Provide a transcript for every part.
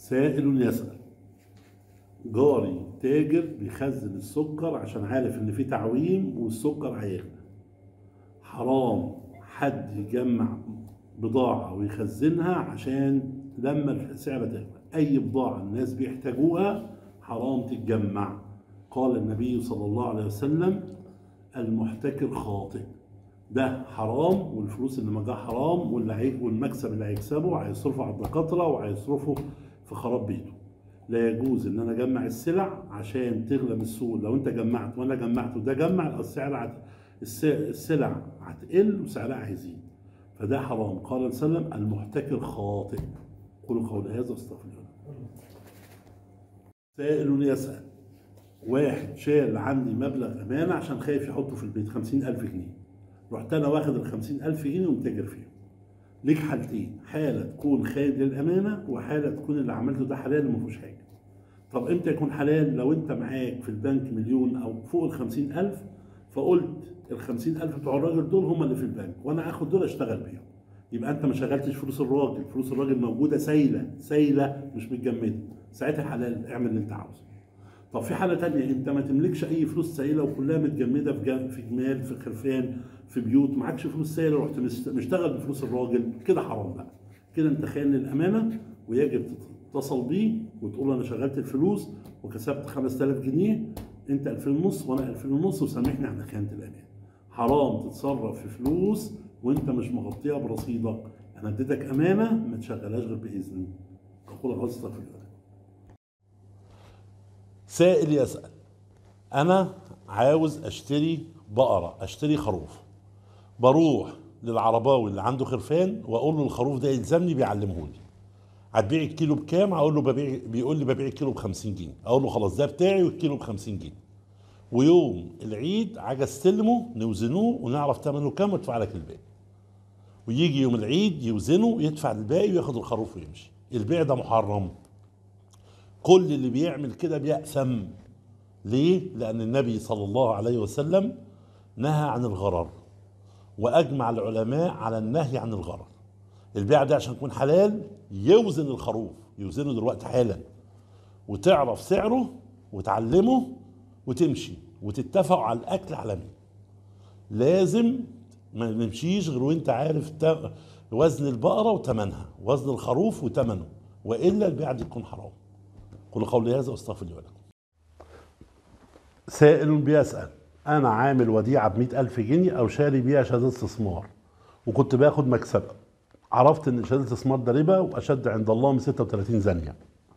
سائل يسأل جاري تاجر بيخزن السكر عشان عارف ان في تعويم والسكر هيغلى حرام حد يجمع بضاعة ويخزنها عشان لما السعر تغلى أي بضاعة الناس بيحتاجوها حرام تتجمع قال النبي صلى الله عليه وسلم المحتكر خاطئ ده حرام والفلوس اللي مجاه حرام واللي هي والمكسب اللي هيكسبه هيصرفه على الدكاترة وهيصرفه في خراب بيته لا يجوز ان انا اجمع السلع عشان تغلى من السوق لو انت جمعت وانا جمعت وده جمع السعر هت... الس- السلع هتقل وسعرها هيزيد فده حرام قال صلى الله عليه وسلم المحتكر خاطئ قولوا قول هذا استغفر الله سائل يسأل واحد شال عندي مبلغ أمانة عشان خايف يحطه في البيت خمسين ألف جنيه رحت أنا واخد الخمسين ألف جنيه ومتاجر فيهم ليك حالتين حالة تكون خاين للأمانة وحالة تكون اللي عملته ده حلال وما فيهوش حاجة طب امتى يكون حلال لو انت معاك في البنك مليون او فوق الخمسين ألف فقلت الخمسين ألف بتوع الراجل دول هم اللي في البنك وانا اخد دول اشتغل بيهم يبقى انت ما شغلتش فلوس الراجل فلوس الراجل موجوده سايله سايله مش متجمده ساعتها حلال اعمل اللي انت عاوزه طب في حاله تانية انت ما تملكش اي فلوس سايله وكلها متجمده في جم- في جمال في خرفان في بيوت معكش فلوس سايله رحت مست- مشتغل بفلوس الراجل كده حرام بقى كده انت خاين للامانه ويجب تتصل بيه وتقول له انا شغلت الفلوس وكسبت 5000 جنيه انت 2000 ونص وانا 2000 ونص وسامحني على خيانه الامانه حرام تتصرف في فلوس وانت مش مغطيها برصيدك انا اديتك امانه ما تشغلهاش غير باذني اقول غلط استغفر الله سائل يسأل أنا عاوز أشتري بقرة أشتري خروف بروح للعرباوي اللي عنده خرفان وأقول له الخروف ده يلزمني بيعلمه لي هتبيع الكيلو بكام؟ أقول له ببيع بيقول لي ببيع الكيلو ب 50 جنيه أقول له خلاص ده بتاعي والكيلو ب 50 جنيه ويوم العيد عاجي استلمه نوزنوه ونعرف ثمنه كام وادفع لك الباقي ويجي يوم العيد يوزنه يدفع الباقي وياخد الخروف ويمشي البيع ده محرم كل اللي بيعمل كده بيأثم ليه؟ لأن النبي صلى الله عليه وسلم نهى عن الغرر وأجمع العلماء على النهي عن الغرر البيع ده عشان يكون حلال يوزن الخروف يوزنه دلوقتي حالا وتعرف سعره وتعلمه وتمشي وتتفقوا على الأكل على مين لازم ما نمشيش غير وانت عارف تا- وزن البقرة وتمنها وزن الخروف وتمنه وإلا البيع دي يكون حرام قل قولي هذا واستغفر لي ولكم سائل بيسأل أنا عامل وديعة بمئة ألف جنيه أو شاري بيها شهادة استثمار وكنت باخد مكسبة عرفت إن شهادة الاستثمار ده ربا وأشد عند الله من 36 زانية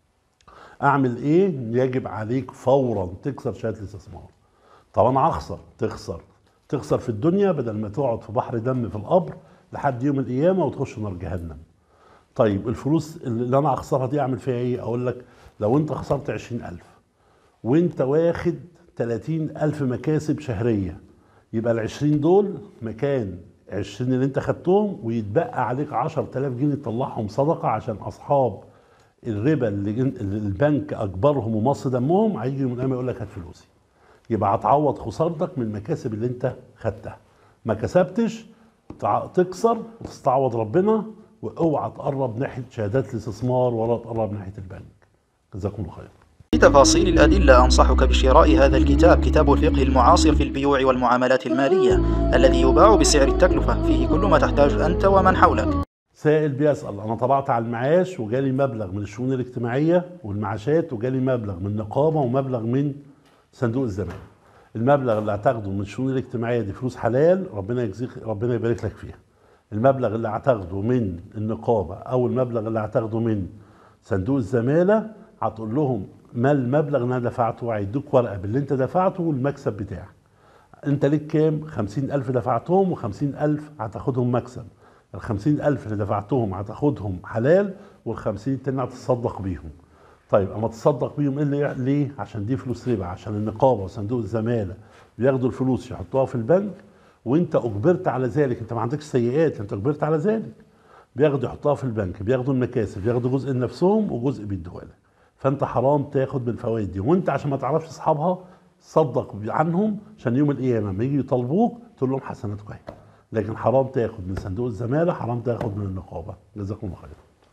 أعمل إيه؟ يجب عليك فورا تكسر شهادة الاستثمار طب أنا هخسر تخسر تخسر في الدنيا بدل ما تقعد في بحر دم في القبر لحد يوم القيامة وتخش نار جهنم طيب الفلوس اللي انا هخسرها دي اعمل فيها ايه اقول لك لو انت خسرت عشرين الف وانت واخد تلاتين الف مكاسب شهرية يبقى العشرين دول مكان عشرين اللي انت خدتهم ويتبقى عليك عشر تلاف جنيه تطلعهم صدقة عشان اصحاب الربا اللي جن- اللي البنك اجبرهم ومص دمهم هيجي يوم القيامة يقول لك هات فلوسي يبقى هتعوض خسارتك من المكاسب اللي انت خدتها ما كسبتش تع- تكسر وتستعوض ربنا واوعى تقرب ناحيه شهادات الاستثمار ولا تقرب ناحيه البنك جزاكم الله خير لتفاصيل الأدلة أنصحك بشراء هذا الكتاب كتاب الفقه المعاصر في البيوع والمعاملات المالية الذي يباع بسعر التكلفة فيه كل ما تحتاج أنت ومن حولك سائل بيسأل أنا طبعت على المعاش وجالي مبلغ من الشؤون الاجتماعية والمعاشات وجالي مبلغ من النقابة ومبلغ من صندوق الزمان المبلغ اللي هتاخده من الشؤون الاجتماعية دي فلوس حلال ربنا يجزيك ربنا يبارك لك فيها المبلغ اللي هتاخده من النقابة أو المبلغ اللي هتاخده من صندوق الزمالة هتقول لهم ما المبلغ اللي أنا دفعته هيدوك ورقة باللي أنت دفعته والمكسب بتاعك انت ليك كام خمسين الف دفعتهم وخمسين الف هتاخدهم مكسب الخمسين الف اللي دفعتهم هتاخدهم حلال والخمسين التانية هتتصدق بيهم طيب اما تصدق بيهم ايه اللي ليه عشان دي فلوس ربا عشان النقابه وصندوق الزماله بياخدوا الفلوس يحطوها في البنك وانت اجبرت على ذلك انت ما عندكش سيئات انت اجبرت على ذلك بياخدوا يحطوها في البنك بياخدوا المكاسب بياخدوا جزء لنفسهم وجزء بيدوها لك فانت حرام تاخد بالفوائد دي وانت عشان ما تعرفش اصحابها صدق عنهم عشان يوم القيامه لما يجي يطالبوك تقول لهم حسناتكم اهي لكن حرام تاخد من صندوق الزماله حرام تاخد من النقابه جزاكم الله خير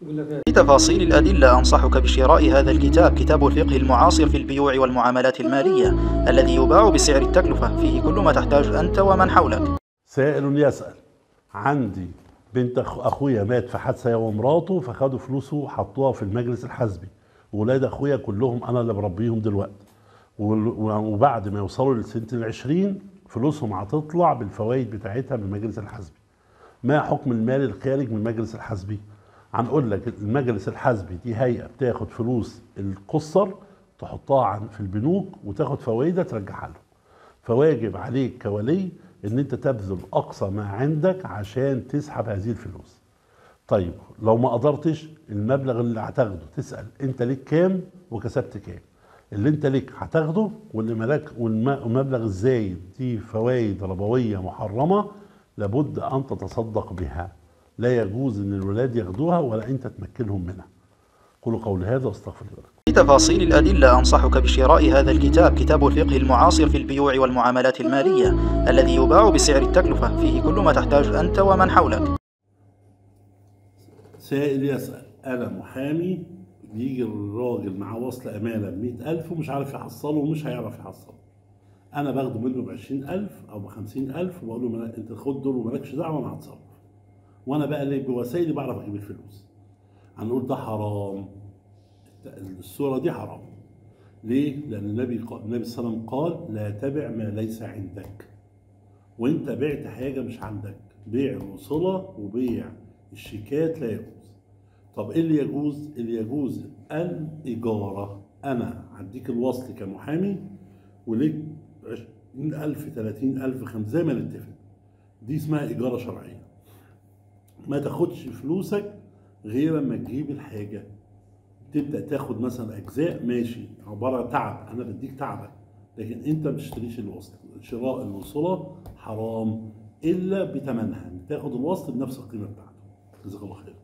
لتفاصيل الأدلة أنصحك بشراء هذا الكتاب كتاب الفقه المعاصر في البيوع والمعاملات المالية الذي يباع بسعر التكلفة فيه كل ما تحتاج أنت ومن حولك سائل يسأل عندي بنت أخ- اخويا مات في حادثه هو ومراته فخدوا فلوسه حطوها في المجلس الحزبي ولاد اخويا كلهم انا اللي بربيهم دلوقتي وال- وبعد ما يوصلوا لسنه العشرين فلوسهم هتطلع بالفوائد بتاعتها من المجلس الحزبي ما حكم المال الخارج من المجلس الحزبي هنقول لك المجلس الحزبي دي هيئه بتاخد فلوس القصر تحطها عن في البنوك وتاخد فوائدها ترجعها لهم فواجب عليك كولي ان انت تبذل اقصى ما عندك عشان تسحب هذه الفلوس طيب لو ما قدرتش المبلغ اللي هتاخده تسال انت ليك كام وكسبت كام اللي انت ليك هتاخده واللي ملاك والم- والمبلغ الزايد دي فوائد ربويه محرمه لابد ان تتصدق بها لا يجوز ان الولاد ياخدوها ولا انت تمكنهم منها قولوا قولي هذا واستغفر الله لكم. لتفاصيل الأدلة أنصحك بشراء هذا الكتاب كتاب الفقه المعاصر في البيوع والمعاملات المالية الذي يباع بسعر التكلفة فيه كل ما تحتاج أنت ومن حولك سائل يسأل أنا محامي بيجي الراجل معاه وصل أمانة بمئة ألف ومش عارف يحصله ومش هيعرف يحصله أنا باخده منه بعشرين ألف أو بخمسين ألف وبقول له ما- أنت خد دول ومالكش دعوة أنا هتصرف وأنا بقى اللي بوسائلي بعرف أجيب الفلوس هنقول ده حرام الصورة دي حرام ليه؟ لأن النبي قال النبي صلى الله عليه وسلم قال لا تبع ما ليس عندك وانت بعت حاجه مش عندك بيع الوصله وبيع الشيكات لا يجوز طب ايه اللي يجوز اللي يجوز الاجاره انا هديك الوصل كمحامي وليك 20000 30000 خمس زي ما نتفق دي اسمها اجاره شرعيه ما تاخدش فلوسك غير اما تجيب الحاجه تبدا تاخد مثلا اجزاء ماشي عباره تعب انا بديك تعبك لكن انت ما بتشتريش الوصل شراء الوصله حرام الا بثمنها تاخد الوصل بنفس القيمه بتاعته جزاك الله خير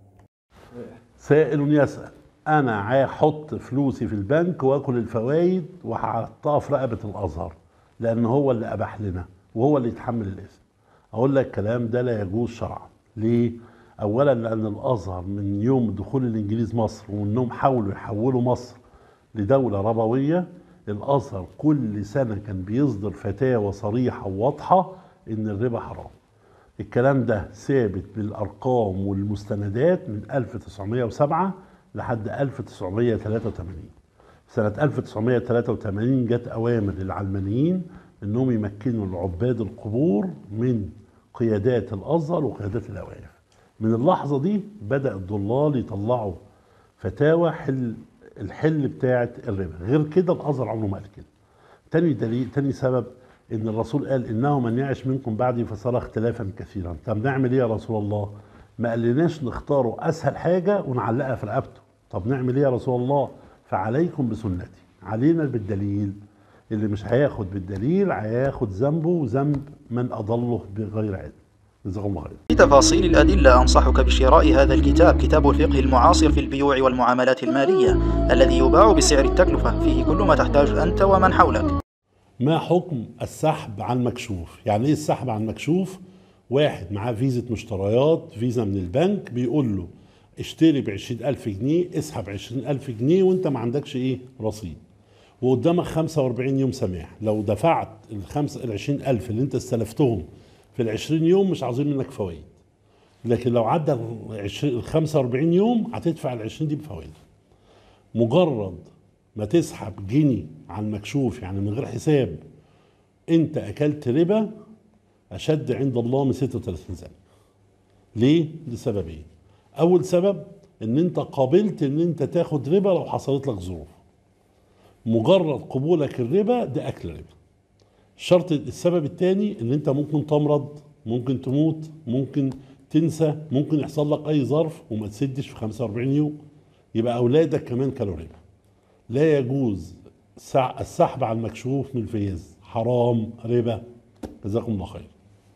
سائل يسال انا هحط فلوسي في البنك واكل الفوائد وهحطها في رقبه الازهر لان هو اللي اباح لنا وهو اللي يتحمل الاثم اقول لك الكلام ده لا يجوز شرعا ليه اولا لان الازهر من يوم دخول الانجليز مصر وانهم حاولوا يحولوا مصر لدوله ربويه الازهر كل سنه كان بيصدر فتاوى صريحه وواضحه ان الربا حرام الكلام ده ثابت بالارقام والمستندات من 1907 لحد 1983 سنة 1983 جت أوامر للعلمانيين إنهم يمكنوا العباد القبور من قيادات الأزهر وقيادات الأوقاف. من اللحظة دي بدأ الضلال يطلعوا فتاوى حل الحل بتاعة الربا، غير كده الأزهر عمره ما قال كده. تاني دليل تاني سبب ان الرسول قال انه من يعش منكم بعدي فسيرى اختلافا كثيرا طب نعمل ايه يا رسول الله ما قالناش نختاره اسهل حاجه ونعلقها في رقبته طب نعمل ايه يا رسول الله فعليكم بسنتي علينا بالدليل اللي مش هياخد بالدليل هياخد ذنبه وذنب من اضله بغير علم جزاكم الله خير لتفاصيل الأدلة أنصحك بشراء هذا الكتاب كتاب الفقه المعاصر في البيوع والمعاملات المالية الذي يباع بسعر التكلفة فيه كل ما تحتاج أنت ومن حولك ما حكم السحب على المكشوف يعني ايه السحب على المكشوف واحد معاه فيزا مشتريات فيزا من البنك بيقول له اشتري ب ألف جنيه اسحب ألف جنيه وانت ما عندكش ايه رصيد وقدامك 45 يوم سماح لو دفعت الخمسة ال ألف اللي انت استلفتهم في ال 20 يوم مش عاوزين منك فوائد لكن لو عدى ال 45 يوم هتدفع ال 20 دي بفوائد مجرد ما تسحب جنيه على المكشوف يعني من غير حساب انت اكلت ربا اشد عند الله من 36 سنه ليه لسببين اول سبب ان انت قابلت ان انت تاخد ربا لو حصلت لك ظروف مجرد قبولك الربا ده اكل ربا الشرط السبب الثاني ان انت ممكن تمرض ممكن تموت ممكن تنسى ممكن يحصل لك اي ظرف وما تسدش في 45 يوم يبقى اولادك كمان كانوا ربا لا يجوز سع- السحب على المكشوف من الفيز حرام ربا جزاكم الله خير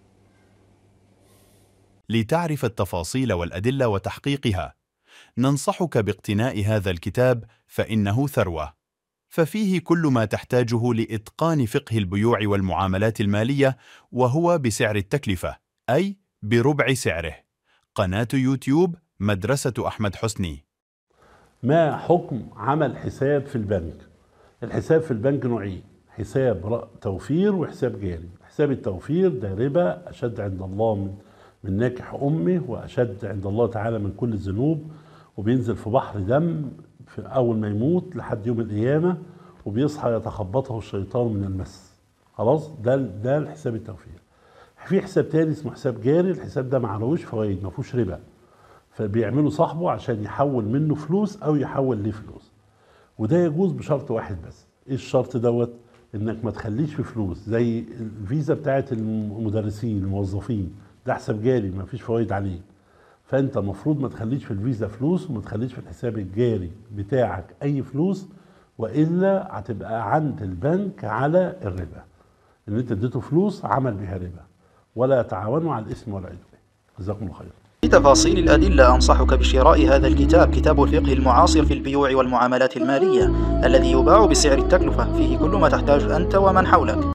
لتعرف التفاصيل والأدلة وتحقيقها ننصحك باقتناء هذا الكتاب فإنه ثروة ففيه كل ما تحتاجه لإتقان فقه البيوع والمعاملات المالية وهو بسعر التكلفة أي بربع سعره قناة يوتيوب مدرسة أحمد حسني ما حكم عمل حساب في البنك الحساب في البنك نوعين حساب ر- توفير وحساب جاري حساب التوفير ده ربا أشد عند الله من, من ناكح أمه وأشد عند الله تعالى من كل الذنوب وبينزل في بحر دم في أول ما يموت لحد يوم القيامة وبيصحى يتخبطه الشيطان من المس خلاص ده ده الحساب التوفير في حساب تاني اسمه حساب جاري الحساب ده معلوش فوائد ما فيهوش ربا فبيعملوا صاحبه عشان يحول منه فلوس او يحول ليه فلوس وده يجوز بشرط واحد بس ايه الشرط دوت انك ما تخليش في فلوس زي الفيزا بتاعت المدرسين الموظفين ده حساب جاري ما فيش فوائد عليه فانت المفروض ما تخليش في الفيزا فلوس وما تخليش في الحساب الجاري بتاعك اي فلوس والا هتبقى عند البنك على الربا ان انت اديته فلوس عمل بها ربا ولا يتعاونوا على الاثم والعدوان جزاكم الله خير لتفاصيل الأدلة أنصحك بشراء هذا الكتاب كتاب الفقه المعاصر في البيوع والمعاملات المالية الذي يباع بسعر التكلفة فيه كل ما تحتاج أنت ومن حولك